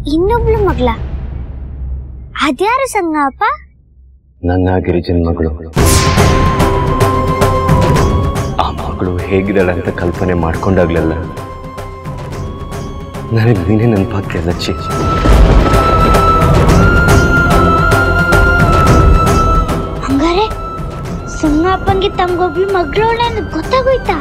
ಇನ್ನೊಬ್ಳು ಮಗ್ಳ ಅದ್ಯಾರು ಸಂಗಪ್ಪ ನನ್ನ ಗಿರಿಜನ್ ಮಗಳು ಆ ಮಗಳು ಹೇಗಿದ್ದಾಳೆ ಅಂತ ಕಲ್ಪನೆ ಮಾಡ್ಕೊಂಡಾಗ್ಲೆಲ್ಲ ನನಗೆ ನೀನೇ ನೆನಪಾಗ್ತಿಯ ಲಚ್ಚಿ ಹಂಗಾರೆ ಸಂಗಪ್ಪನ್ಗೆ ತಮ್ಗೊಬ್ಳು ಮಗ್ಳೋಳ ಗೊತ್ತಾಗೋಯ್ತಾ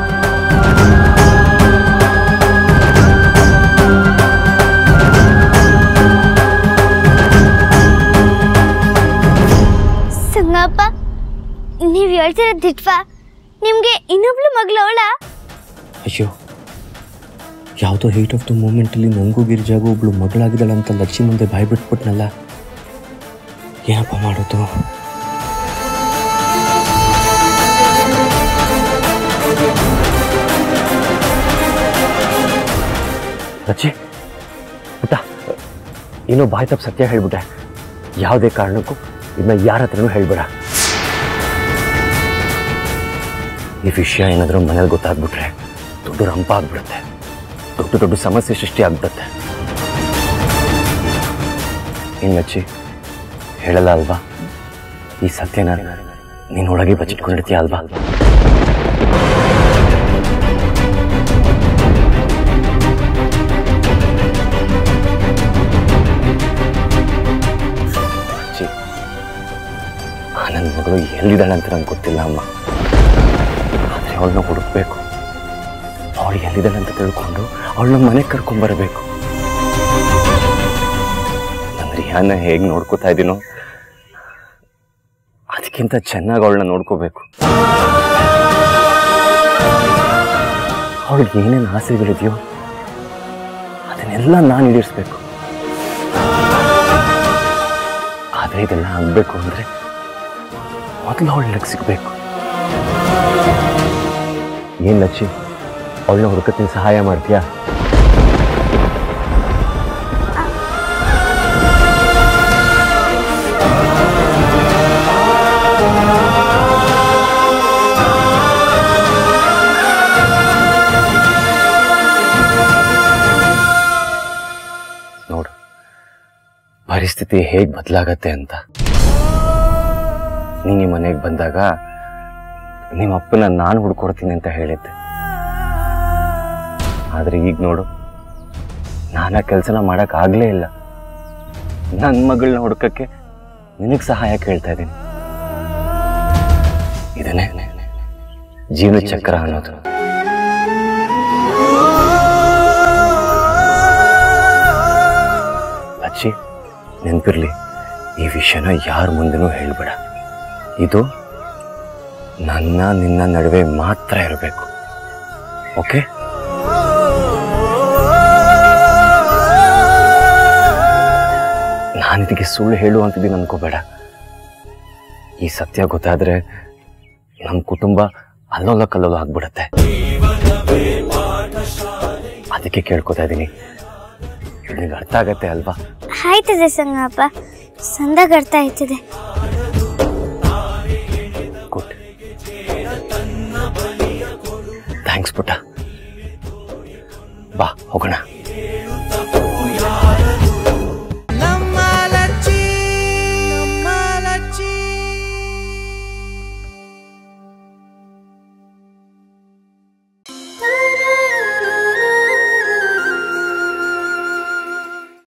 ಸಂಗಪ್ಪ ನೀವ್ ಹೇಳ್ತಿರೋದ್ ದಿಟ್ವಾ ನಿಮ್ಗೆ ಇನ್ನೊಬ್ಳು ಮಗ್ಳವಳ ಅಯ್ಯೋ ಯಾವುದೋ ಹೀಟ್ ಆಫ್ ದ ಮೂಮೆಂಟಲ್ಲಿ ನನಗೂ ಗಿರಿಜಾಗೂ ಒಬ್ಳು ಮಗಳಾಗಿದ್ದಾಳೆ ಅಂತ ಲಚ್ಚಿ ಮುಂದೆ ಬಾಯ್ ಬಿಟ್ಬಿಟ್ನಲ್ಲ ಏನಪ್ಪ ಮಾಡೋದು ಲಚ್ಚಿ ಪುಟ್ಟ ಏನೋ ಬಾಯ್ ತಪ್ಪು ಸತ್ಯ ಹೇಳ್ಬಿಟ್ಟೆ ಯಾವುದೇ ಕಾರಣಕ್ಕೂ ಇದನ್ನ ಯಾರ ಹತ್ರನೂ ಹೇಳ್ಬೇಡ ಈ ವಿಷಯ ಏನಾದರೂ ಮನೇಲಿ ಗೊತ್ತಾಗ್ಬಿಟ್ರೆ ದೊಡ್ಡ ರಂಪ ಆಗ್ಬಿಡುತ್ತೆ ದೊಡ್ಡ ದೊಡ್ಡ ಸಮಸ್ಯೆ ಸೃಷ್ಟಿ ಆಗ್ಬಿಡುತ್ತೆ ಇನ್ನು ಲಚ್ಚಿ ಹೇಳಲ್ಲ ಅಲ್ವಾ ಈ ಸತ್ಯನ ನೀನು ಒಳಗೆ ಬಚ್ಚಿಟ್ಕೊಂಡಿರ್ತೀಯ ಅಲ್ವಾ ಲಚ್ಚಿ, ಆ ನನ್ನ ಮಗಳು ಎಲ್ಲಿದ್ದಾಳೆ ಅಂತ ನಂಗೆ ಗೊತ್ತಿಲ್ಲ ಅಮ್ಮ ಆದರೆ ಅವಳನ್ನ ಹುಡುಕ್ಬೇಕು ಅವಳು ಎಲ್ಲಿದ್ದಾಳೆ ಅಂತ ತಿಳ್ಕೊಂಡು ಅವಳನ್ನ ಮನೆಗೆ ಕರ್ಕೊಂಬರಬೇಕು ನನ್ನ ರಿಯಾನ ಹೇಗೆ ನೋಡ್ಕೋತಾ ಇದ್ದೀನೋ ಅದಕ್ಕಿಂತ ಚೆನ್ನಾಗಿ ಅವಳನ್ನ ನೋಡ್ಕೋಬೇಕು ಅವಳಿಗೆ ಏನೇನು ಆಸೆಗಳಿದೆಯೋ ಅದನ್ನೆಲ್ಲ ನಾನು ಈಡೇರಿಸ್ಬೇಕು ಆದರೆ ಇದೆಲ್ಲ ಆಗಬೇಕು ಅಂದರೆ ಮೊದಲು ಅವಳಿಗೆ ಸಿಗಬೇಕು ಏನು ಲಚ್ಚಿ ಅವಳನ್ನ ಹುಡುಕತ್ತೀನಿ ಸಹಾಯ ಮಾಡ್ತೀಯಾ ನೋಡು ಪರಿಸ್ಥಿತಿ ಹೇಗೆ ಬದಲಾಗತ್ತೆ ಅಂತ ನೀನು ಮನೆಗೆ ಬಂದಾಗ ನಿಮ್ಮ ಅಪ್ಪನ ನಾನು ಹುಡ್ಕೊಡ್ತೀನಿ ಅಂತ ಹೇಳಿದ್ದೆ ಆದರೆ ಈಗ ನೋಡು ನಾನು ಆ ಕೆಲಸನ ಮಾಡೋಕ್ಕಾಗಲೇ ಇಲ್ಲ ನನ್ನ ಮಗಳನ್ನ ಹುಡ್ಕಕ್ಕೆ ನಿನಗೆ ಸಹಾಯ ಕೇಳ್ತಾ ಇದ್ದೀನಿ ಇದನ್ನೇ ಜೀವನ ಚಕ್ರ ಅನ್ನೋದು ಅಚ್ಚಿ ನೆನಪಿರ್ಲಿ ಈ ವಿಷಯನ ಯಾರ ಮುಂದೆನೂ ಹೇಳ್ಬೇಡ ಇದು ನನ್ನ ನಿನ್ನ ನಡುವೆ ಮಾತ್ರ ಇರಬೇಕು ಓಕೆ ನಾನು ಇದಕ್ಕೆ ಸುಳ್ಳು ಹೇಳು ಅಂತಿದ್ದೀನಿ ಅನ್ಕೋಬೇಡ ಈ ಸತ್ಯ ಗೊತ್ತಾದ್ರೆ ನಮ್ಮ ಕುಟುಂಬ ಅಲ್ಲೋಲ ಕಲ್ಲೋಲ ಆಗ್ಬಿಡತ್ತೆ ಅದಕ್ಕೆ ಕೇಳ್ಕೊತಾ ಇದ್ದೀನಿ ನಿನಗೆ ಅರ್ಥ ಆಗತ್ತೆ ಅಲ್ವಾ ಆಯ್ತದೆ ಸಂಗಪ್ಪ ಸಂದಾಗ ಅರ್ಥ ಆಯ್ತದೆ ಗುಡ್ ಥ್ಯಾಂಕ್ಸ್ ಪುಟ್ಟ ಬಾ ಹೋಗೋಣ